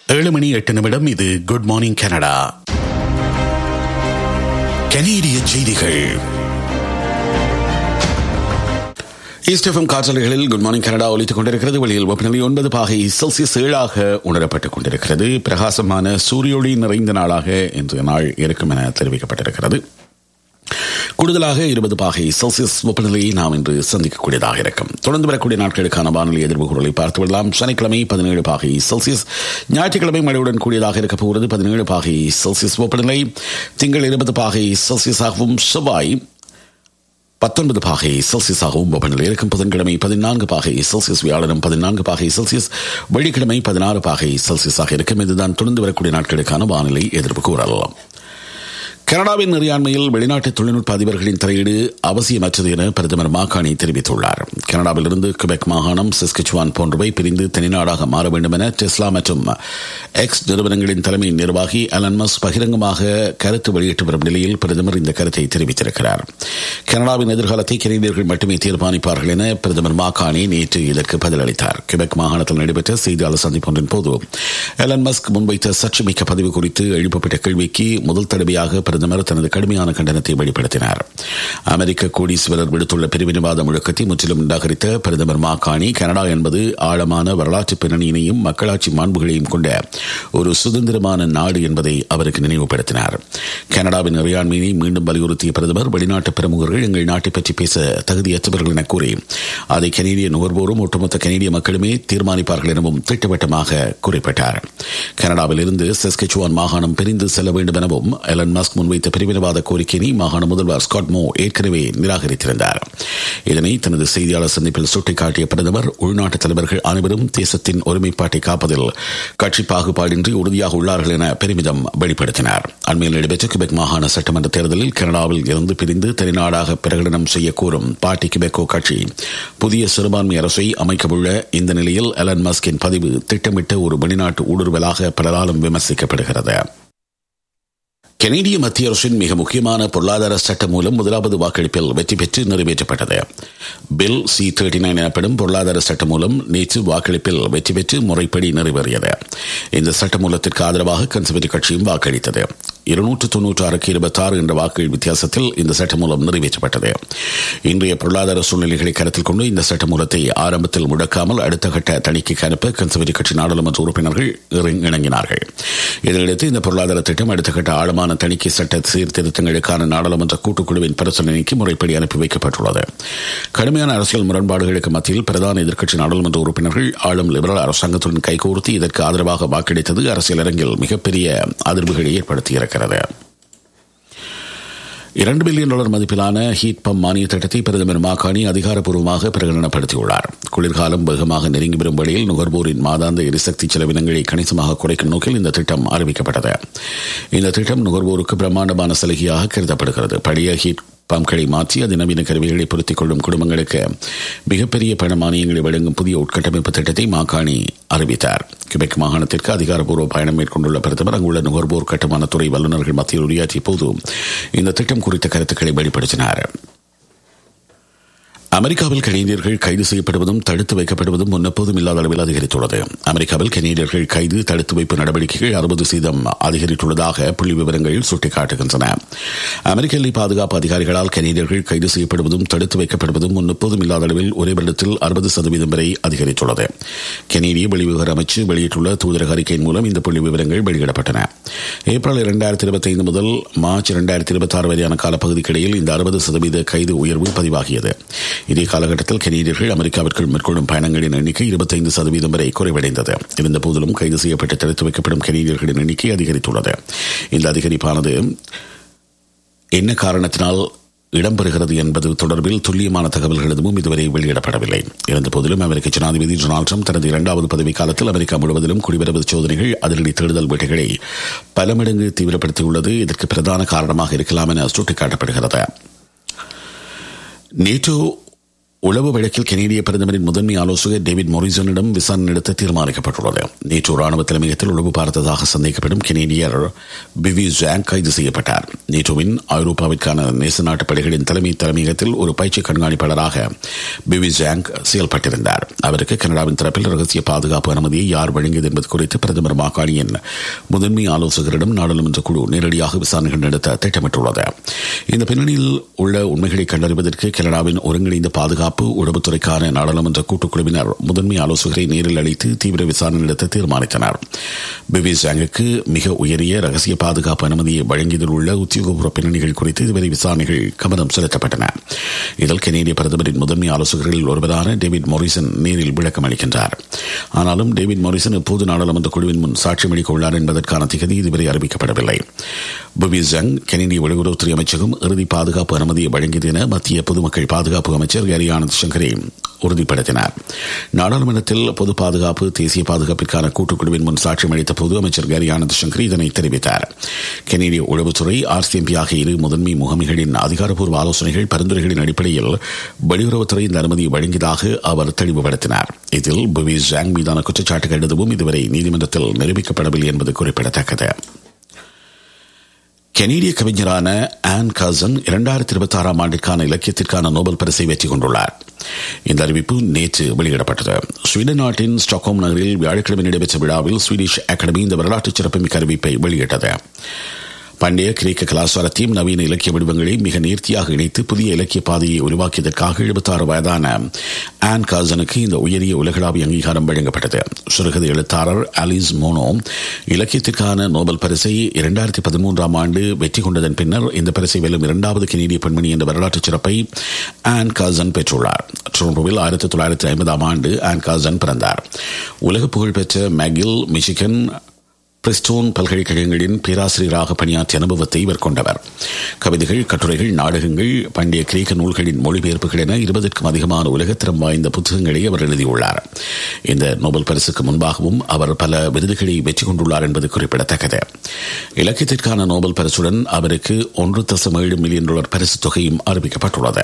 ஏழு மணி எட்டு நிமிடம் இது குட் மார்னிங் கனடா கனேடிய செய்திகள் ஈஸ்ட் எஃப்எம் காற்றலைகளில் குட் மார்னிங் கனடா ஒலித்துக் கொண்டிருக்கிறது வெளியில் வெப்பநிலை ஒன்பது பாகை செல்சியஸ் ஏழாக உணரப்பட்டுக் கொண்டிருக்கிறது பிரகாசமான சூரியொளி நிறைந்த நாளாக இன்றைய நாள் இருக்கும் என தெரிவிக்கப்பட்டிருக்கிறது கூடுதலாக இருபது பாகை செல்சியஸ் வெப்பநிலையை நாம் இன்று சந்திக்கக்கூடியதாக இருக்கும் தொடர்ந்து வரக்கூடிய நாட்களுக்கான வானிலை எதிர்ப்பு குரலை பார்த்து விடலாம் சனிக்கிழமை பதினேழு பாகை செல்சியஸ் ஞாயிற்றுக்கிழமை மழையுடன் கூடியதாக இருக்க போகிறது பதினேழு பாகை செல்சியஸ் வெப்பநிலை திங்கள் இருபது பாகை செல்சியஸாகவும் செவ்வாய் பத்தொன்பது பாகை செல்சியஸாகவும் வெப்பநிலை இருக்கும் புதன்கிழமை பதினான்கு பாகை செல்சியஸ் வியாழனும் பதினான்கு பாகை செல்சியஸ் வெள்ளிக்கிழமை பதினாறு பாகை செல்சியஸாக இருக்கும் இதுதான் தொடர்ந்து வரக்கூடிய நாட்களுக்கான வானிலை எதிர்ப்பு கூறலாம் கனடாவின் நெறியாண்மையில் வெளிநாட்டு தொழில்நுட்ப அதிபர்களின் தலையீடு அவசியமற்றது என பிரதமர் மாகாணி தெரிவித்துள்ளார் கனடாவிலிருந்து கிபெக் மாகாணம் சிஸ்கிச்சுவான் போன்றவை பிரிந்து தனிநாடாக மாற வேண்டும் என டெஸ்லா மற்றும் எக்ஸ் நிறுவனங்களின் தலைமை நிர்வாகி அலன்மஸ் பகிரங்கமாக கருத்து வெளியிட்டு வரும் நிலையில் பிரதமர் இந்த கருத்தை தெரிவித்திருக்கிறார் கனடாவின் எதிர்காலத்தை கனடியர்கள் மட்டுமே தீர்மானிப்பார்கள் என பிரதமர் மாகாணி நேற்று இதற்கு பதிலளித்தார் கிபெக் மாகாணத்தில் நடைபெற்ற செய்தியாளர் சந்திப்பொன்றின் போது எலன் மஸ்க் முன்வைத்த சர்ச்சைமிக்க பதிவு குறித்து எழுப்பப்பட்ட கேள்விக்கு முதல் தடவையாக பிரதமர் தனது கடுமையான கண்டனத்தை வெளிப்படுத்தினார் அமெரிக்க கோடீஸ்வரர் விடுத்துள்ள பிரிவினைவாத முழக்கத்தை முற்றிலும் நிராகரித்த பிரதமர் மாகாணி கனடா என்பது ஆழமான வரலாற்று பின்னணியினையும் மக்களாட்சி மாண்புகளையும் கொண்ட ஒரு சுதந்திரமான நாடு என்பதை அவருக்கு நினைவுபடுத்தினார் கனடாவின் இறையாண்மையை மீண்டும் வலியுறுத்திய பிரதமர் வெளிநாட்டு பிரமுகர்கள் எங்கள் நாட்டை பற்றி பேச தகுதியற்றவர்கள் என கூறி அதை கனேடிய நுகர்வோரும் ஒட்டுமொத்த கனேடிய மக்களுமே தீர்மானிப்பார்கள் எனவும் திட்டவட்டமாக குறிப்பிட்டார் கனடாவில் இருந்து செஸ்கெச்சுவான் மாகாணம் பிரிந்து செல்ல வேண்டும் எனவும் எலன் மஸ்க் முன்வைத்த பிரிவினவாத கோரிக்கையை மாகாண முதல்வர் ஸ்காட் மோ ஏற்கனவே நிராகரித்திருந்தார் இதனை தனது செய்தியாளர் சந்திப்பில் சுட்டிக்காட்டிய பிரதமர் உள்நாட்டு தலைவர்கள் அனைவரும் தேசத்தின் ஒருமைப்பாட்டை காப்பதில் கட்சி பாகுபாடின்றி உறுதியாக உள்ளார்கள் என பெருமிதம் வெளிப்படுத்தினார் அண்மையில் நடைபெற்ற கிபெக் மாகாண சட்டமன்ற தேர்தலில் கனடாவில் இருந்து பிரிந்து தனிநாடாக பிரகடனம் செய்ய கோரும் பார்ட்டி கிபெக்கோ கட்சி புதிய சிறுபான்மை அரசை அமைக்கவுள்ள இந்த நிலையில் எலன் மஸ்கின் பதிவு திட்டமிட்ட ஒரு வெளிநாட்டு ஊடுருவலாக பலராலும் விமர்சிக்கப்படுகிறது கனேடிய மத்திய அரசின் மிக முக்கியமான பொருளாதார சட்டம் மூலம் முதலாவது வாக்கெடுப்பில் வெற்றி பெற்று நிறைவேற்றப்பட்டது பில் சி தேர்ட்டி நைன் எனப்படும் பொருளாதார சட்டம் மூலம் நேற்று வாக்கெடுப்பில் வெற்றி பெற்று முறைப்படி நிறைவேறியது இந்த சட்ட மூலத்திற்கு ஆதரவாக கன்சர்வேட்டிவ் கட்சியும் வாக்களித்தது இருநூற்று தொன்னூற்று ஆறுக்கு இருபத்தாறு என்ற வாக்குகள் வித்தியாசத்தில் இந்த சட்ட மூலம் நிறைவேற்றப்பட்டது இன்றைய பொருளாதார சூழ்நிலைகளை கருத்தில் கொண்டு இந்த சட்ட மூலத்தை ஆரம்பத்தில் முடக்காமல் அடுத்த கட்ட தணிக்கைக்கு அனுப்ப கன்சர்வேட்டிவ் கட்சி நாடாளுமன்ற உறுப்பினர்கள் இணங்கினார்கள் இதனையடுத்து இந்த பொருளாதார திட்டம் அடுத்த கட்ட ஆழமான தணிக்கை சட்ட சீர்திருத்தங்களுக்கான நாடாளுமன்ற கூட்டுக்குழுவின் பரிசீலனைக்கு முறைப்படி அனுப்பி வைக்கப்பட்டுள்ளது கடுமையான அரசியல் முரண்பாடுகளுக்கு மத்தியில் பிரதான எதிர்க்கட்சி நாடாளுமன்ற உறுப்பினர்கள் ஆளும் லிபரல் அரசாங்கத்துடன் கைகோர்த்து இதற்கு ஆதரவாக வாக்களித்தது அரசியல் அரங்கில் மிகப்பெரிய அதிர்வுகளை ஏற்படுத்தியிருக்கிறது இரண்டு பில்லியன் டாலர் மதிப்பிலான ஹீட் பம்ப் மானிய திட்டத்தை பிரதமர் மாகாணி அதிகாரப்பூர்வமாக பிரகடனப்படுத்தியுள்ளார் குளிர்காலம் வேகமாக நெருங்கி வரும் வழியில் நுகர்வோரின் மாதாந்த எரிசக்தி செலவினங்களை கணிசமாக குறைக்கும் நோக்கில் இந்த திட்டம் அறிவிக்கப்பட்டது இந்த திட்டம் நுகர்வோருக்கு பிரம்மாண்டமான சலுகையாக கருதப்படுகிறது பழைய ஹீட் பம்ப்களை மாற்றி அதிநவீன கருவிகளை பொருத்திக் கொள்ளும் குடும்பங்களுக்கு மிகப்பெரிய பண மானியங்களை வழங்கும் புதிய உட்கட்டமைப்பு திட்டத்தை மாகாணி அறிவித்தார் கிபெக் மாகாணத்திற்கு அதிகாரப்பூர்வ பயணம் மேற்கொண்டுள்ள பிரதமர் அங்குள்ள நுகர்வோர் கட்டுமானத்துறை வல்லுநர்கள் மத்தியில் உரையாற்றிய போது இந்த திட்டம் குறித்த கருத்துக்களை வெளிப்படுத்தினார் அமெரிக்காவில் கனேடியர்கள் கைது செய்யப்படுவதும் தடுத்து வைக்கப்படுவதும் முன்னெப்போதும் இல்லாத அளவில் அதிகரித்துள்ளது அமெரிக்காவில் கனேடியர்கள் கைது தடுத்து வைப்பு நடவடிக்கைகள் அறுபது சதம் அதிகரித்துள்ளதாக புள்ளி விவரங்கள் சுட்டிக்காட்டுகின்றன அமெரிக்க எல்லை பாதுகாப்பு அதிகாரிகளால் கனேடியர்கள் கைது செய்யப்படுவதும் தடுத்து வைக்கப்படுவதும் முன்னெப்போதும் இல்லாத அளவில் ஒரே வருடத்தில் அறுபது சதவீதம் வரை அதிகரித்துள்ளது கனேடிய வெளிவிவகார அமைச்சு வெளியிட்டுள்ள தூதரக அறிக்கையின் மூலம் இந்த புள்ளி விவரங்கள் வெளியிடப்பட்டன ஏப்ரல் இரண்டாயிரத்தி இருபத்தி ஐந்து முதல் மார்ச் இரண்டாயிரத்தி இருபத்தி ஆறு வரையான காலப்பகுதிக்கிடையில் இந்த அறுபது சதவீத கைது உயர்வு பதிவாகியது இதே காலகட்டத்தில் கனேடியர்கள் அமெரிக்காவிற்குள் மேற்கொள்ளும் பயணங்களின் எண்ணிக்கை இருபத்தைந்து சதவீதம் வரை குறைவடைந்தது இருந்த போதிலும் கைது செய்யப்பட்டு தடுத்து வைக்கப்படும் கனேடியர்களின் எண்ணிக்கை அதிகரித்துள்ளது இந்த அதிகரிப்பானது என்ன காரணத்தினால் இடம்பெறுகிறது என்பது தொடர்பில் துல்லியமான தகவல்கள் எதுவும் இதுவரை வெளியிடப்படவில்லை இருந்த போதிலும் அமெரிக்க ஜனாதிபதி டொனால்டு ட்ரம்ப் தனது இரண்டாவது பதவி காலத்தில் அமெரிக்கா முழுவதிலும் குடிவரவு சோதனைகள் அதிரடி தேடுதல் வேட்டைகளை பல மடங்கு தீவிரப்படுத்தியுள்ளது இதற்கு பிரதான காரணமாக இருக்கலாம் என சுட்டிக்காட்டப்படுகிறது நேட்டோ உளவு வழக்கில் கனேடிய பிரதமரின் முதன்மை ஆலோசகர் டேவிட் மொரிசனிடம் விசாரணை நடத்த தீர்மானிக்கப்பட்டுள்ளது நேற்று ராணுவ தலைமையகத்தில் உளவு பார்த்ததாக சந்தேகப்படும் கனேடியர் பிவி ஜாங் கைது செய்யப்பட்டார் நேட்டோவின் ஐரோப்பாவிற்கான நேச நாட்டு படைகளின் தலைமை தலைமையகத்தில் ஒரு பயிற்சி கண்காணிப்பாளராக பிவி ஜாங் செயல்பட்டிருந்தார் அவருக்கு கனடாவின் தரப்பில் ரகசிய பாதுகாப்பு அனுமதியை யார் வழங்கியது என்பது குறித்து பிரதமர் மாகாணியின் முதன்மை ஆலோசகரிடம் நாடாளுமன்ற குழு நேரடியாக விசாரணைகள் நடத்த திட்டமிட்டுள்ளது இந்த பின்னணியில் உள்ள உண்மைகளை கண்டறிவதற்கு கனடாவின் ஒருங்கிணைந்த பாதுகாப்பு உளவுத்துறைக்கான நாடாளுமன்ற கூட்டுக்குழுவினர் முதன்மை ஆலோசகரை நேரில் அழைத்து தீவிர விசாரணை நடத்த தீர்மானித்தனர் பிவி ஜாங்குக்கு மிக உயரிய ரகசிய பாதுகாப்பு அனுமதியை வழங்கியதில் உள்ள உத்தியோகபூர்வ பின்னணிகள் குறித்து இதுவரை விசாரணைகள் கவனம் செலுத்தப்பட்டன இதில் கனேடிய பிரதமரின் முதன்மை ஆலோசகர்களில் ஒருவரான டேவிட் மொரிசன் நேரில் விளக்கம் அளிக்கின்றார் ஆனாலும் டேவிட் மொரிசன் எப்போது நாடாளுமன்ற குழுவின் முன் சாட்சியம் அளிக்க உள்ளார் என்பதற்கான திகதி இதுவரை அறிவிக்கப்படவில்லை புவி ஜங் கனேடிய வெளியுறவுத்துறை அமைச்சகம் இறுதி பாதுகாப்பு அனுமதியை வழங்கியது என மத்திய பொதுமக்கள் பாதுகாப்பு அமைச்சர் கேரி ஆனந்த் சங்கரே உறுதிப்படுத்தினார் நாடாளுமன்றத்தில் பொது பாதுகாப்பு தேசிய பாதுகாப்பிற்கான கூட்டுக்குழுவின் முன் சாட்சியம் அளித்த போது அமைச்சர் கேரி ஆனந்த் சங்கரி இதனை தெரிவித்தார் கனேடிய உளவுத்துறை ஆர்சிஎம்பி ஆகிய இரு முதன்மை முகமைகளின் அதிகாரப்பூர்வ ஆலோசனைகள் பரிந்துரைகளின் அடிப்படையில் வெளியுறவுத்துறை இந்த அனுமதியை வழங்கியதாக அவர் தெளிவுபடுத்தினார் இதில் புவி ஜாங் மீதான குற்றச்சாட்டுகள் எதுவும் இதுவரை நீதிமன்றத்தில் நிரூபிக்கப்படவில்லை என்பது குறிப்பிடத்தக்கது கனேடிய கவிஞரான ஆன் கசன் இரண்டாயிரத்தி இருபத்தி ஆறாம் ஆண்டிற்கான இலக்கியத்திற்கான நோபல் பரிசை வெற்றி கொண்டுள்ளார் இந்த அறிவிப்பு நேற்று வெளியிடப்பட்டது ஸ்வீடன் நாட்டின் ஸ்டாக்ஹோம் நகரில் வியாழக்கிழமை நடைபெற்ற விழாவில் ஸ்வீடிஷ் அகாடமி இந்த வரலாற்று சிறப்புமிக்க அறிவிப்பை வெளியிட்டது பண்டைய கிரேக்க கலாச்சாரத்தையும் நவீன இலக்கிய வடிவங்களையும் மிக நேர்த்தியாக இணைத்து புதிய இலக்கிய பாதையை உருவாக்கியதற்காக எழுபத்தாறு வயதான ஆன் காசனுக்கு இந்த உயரிய உலகளாவிய அங்கீகாரம் வழங்கப்பட்டது சிறுகதை எழுத்தாளர் அலிஸ் மோனோ இலக்கியத்திற்கான நோபல் பரிசை இரண்டாயிரத்தி பதிமூன்றாம் ஆண்டு வெற்றி கொண்டதன் பின்னர் இந்த பரிசை வெல்லும் இரண்டாவது கனேடிய பெண்மணி என்ற வரலாற்று சிறப்பை ஆன் காசன் பெற்றுள்ளார் டொரண்டோவில் ஆயிரத்தி தொள்ளாயிரத்தி ஐம்பதாம் ஆண்டு ஆன் காசன் பிறந்தார் உலக புகழ்பெற்ற மேகில் மிஷிகன் பிரிஸ்டோன் பல்கலைக்கழகங்களின் பேராசிரியராக பணியாற்றிய அனுபவத்தை இவர் கொண்டவர் கவிதைகள் கட்டுரைகள் நாடகங்கள் பண்டைய கிரேக்க நூல்களின் மொழிபெயர்ப்புகள் என இருபதற்கும் அதிகமான உலகத்திறம் வாய்ந்த புத்தகங்களை அவர் எழுதியுள்ளார் இந்த நோபல் பரிசுக்கு முன்பாகவும் அவர் பல விருதுகளை வெற்றி கொண்டுள்ளார் என்பது குறிப்பிடத்தக்கது இலக்கியத்திற்கான நோபல் பரிசுடன் அவருக்கு ஒன்று தசம் ஏழு மில்லியன் டாலர் பரிசு தொகையும் அறிவிக்கப்பட்டுள்ளது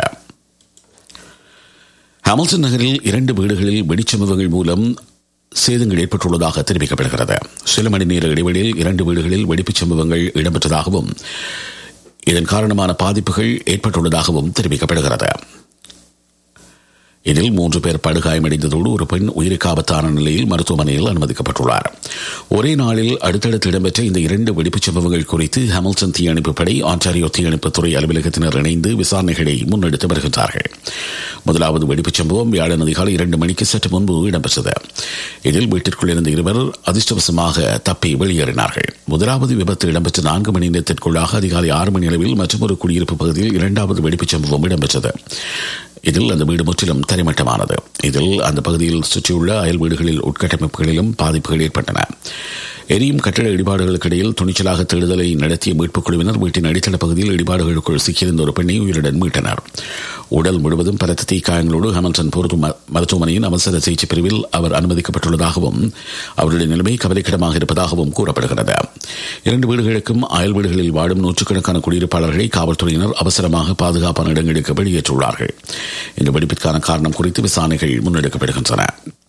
ஹாமில்டன் நகரில் இரண்டு வீடுகளில் வெடிச்சம்பவங்கள் மூலம் சேதங்கள் ஏற்பட்டுள்ளதாக தெரிவிக்கப்படுகிறது சில மணி நேர இடைவெளியில் இரண்டு வீடுகளில் வெடிப்புச் சம்பவங்கள் இடம்பெற்றதாகவும் இதன் காரணமான பாதிப்புகள் ஏற்பட்டுள்ளதாகவும் தெரிவிக்கப்படுகிறது இதில் மூன்று பேர் படுகாயமடைந்ததோடு ஒரு பெண் உயிருக்கு ஆபத்தான நிலையில் மருத்துவமனையில் அனுமதிக்கப்பட்டுள்ளார் ஒரே நாளில் அடுத்தடுத்து இடம்பெற்ற இந்த இரண்டு வெடிப்புச் சம்பவங்கள் குறித்து ஹாமில்டன் தீயணைப்பு படை ஆன்டாரியோ தீயணைப்புத்துறை அலுவலகத்தினர் இணைந்து விசாரணைகளை முன்னெடுத்து வருகின்றார்கள் முதலாவது வெடிப்புச் சம்பவம் வியாழன் அதிகாலை இரண்டு மணிக்கு சற்று முன்பு இடம்பெற்றது இதில் வீட்டிற்குள் இருந்த இருவர் அதிர்ஷ்டவசமாக தப்பி வெளியேறினார்கள் முதலாவது விபத்து இடம்பெற்ற நான்கு மணி நேரத்திற்குள்ளாக அதிகாலை ஆறு மணி அளவில் மற்றொரு குடியிருப்பு பகுதியில் இரண்டாவது வெடிப்புச் சம்பவம் இடம்பெற்றது இதில் அந்த வீடு முற்றிலும் தரைமட்டமானது இதில் அந்த பகுதியில் சுற்றியுள்ள அயல் வீடுகளில் உட்கட்டமைப்புகளிலும் பாதிப்புகள் ஏற்பட்டன எரியும் கட்டிட இடிபாடுகளுக்கு இடையில் துணிச்சலாக தேடுதலை நடத்திய மீட்புக் குழுவினர் வீட்டின் அடித்தள பகுதியில் இடிபாடுகளுக்குள் சிக்கியிருந்த ஒரு பெண்ணை உயிருடன் மீட்டனர் உடல் முழுவதும் பலத்த தீக்காயங்களோடு ஹாமில்டன் பொருத்து மருத்துவமனையின் அவசர சிகிச்சை பிரிவில் அவர் அனுமதிக்கப்பட்டுள்ளதாகவும் அவருடைய நிலைமை கவலைக்கிடமாக இருப்பதாகவும் கூறப்படுகிறது இரண்டு வீடுகளுக்கும் அயல் வீடுகளில் வாழும் நூற்றுக்கணக்கான குடியிருப்பாளர்களை காவல்துறையினர் அவசரமாக பாதுகாப்பான இடங்களுக்கு வெளியேற்றுள்ளார்கள் இந்த வெடிப்பிற்கான காரணம் குறித்து விசாரணைகள் முன்னெடுக்கப்படுகின்றன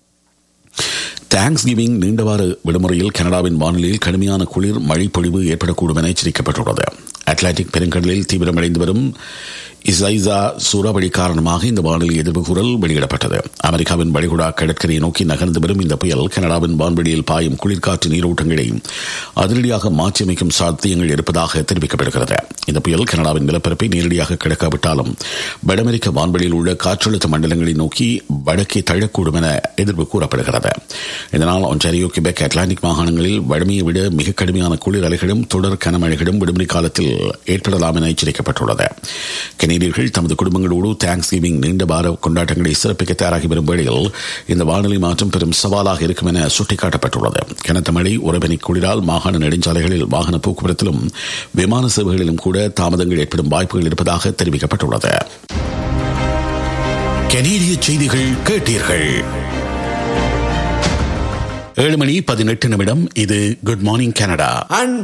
தேங்க்ஸ் கிவிங் நீண்டவார விடுமுறையில் கனடாவின் வானிலையில் கடுமையான குளிர் மழை பொழிவு ஏற்படக்கூடும் என எச்சரிக்கப்பட்டுள்ளது அட்லாண்டிக் பெருங்கடலில் தீவிரமடைந்து வரும் இசைசா சூறாவளி காரணமாக இந்த வானிலை எதிர்ப்பு குரல் வெளியிடப்பட்டது அமெரிக்காவின் வளைகுடா கடற்கரையை நோக்கி நகர்ந்து வரும் இந்த புயல் கனடாவின் வான்வெளியில் பாயும் குளிர்காற்று நீரோட்டங்களை அதிரடியாக மாற்றியமைக்கும் சாத்தியங்கள் இருப்பதாக தெரிவிக்கப்படுகிறது இந்த புயல் கனடாவின் நிலப்பரப்பை நேரடியாக கிடக்காவிட்டாலும் வட அமெரிக்க வான்வெளியில் உள்ள காற்றழுத்த மண்டலங்களை நோக்கி வடக்கே தள்ளக்கூடும் என எதிர்ப்பு கூறப்படுகிறது இதனால் ஒன்டாரியோ கிபெக் அட்லாண்டிக் மாகாணங்களில் வடமையை விட மிக கடுமையான குளிர் அலைகளும் தொடர் கனமழைகளும் விடுமுறை காலத்தில் ஏற்படலாம் என எச்சரிக்கப்பட்டுள்ளது கனேடியர்கள் தமது குடும்பங்களோடு தேங்க்ஸ் கிவிங் நீண்ட வார கொண்டாட்டங்களை சிறப்பிக்க தயாராகி வரும் வேளையில் இந்த வானிலை மாற்றம் பெரும் சவாலாக இருக்கும் என சுட்டிக்காட்டப்பட்டுள்ளது கனத்த மழை உறவினை குளிரால் மாகாண நெடுஞ்சாலைகளில் வாகன போக்குவரத்திலும் விமான சேவைகளிலும் கூட தாமதங்கள் ஏற்படும் வாய்ப்புகள் இருப்பதாக தெரிவிக்கப்பட்டுள்ளது கனேடிய செய்திகள் கேட்டீர்கள் ஏழு மணி பதினெட்டு நிமிடம் இது குட் மார்னிங் கனடா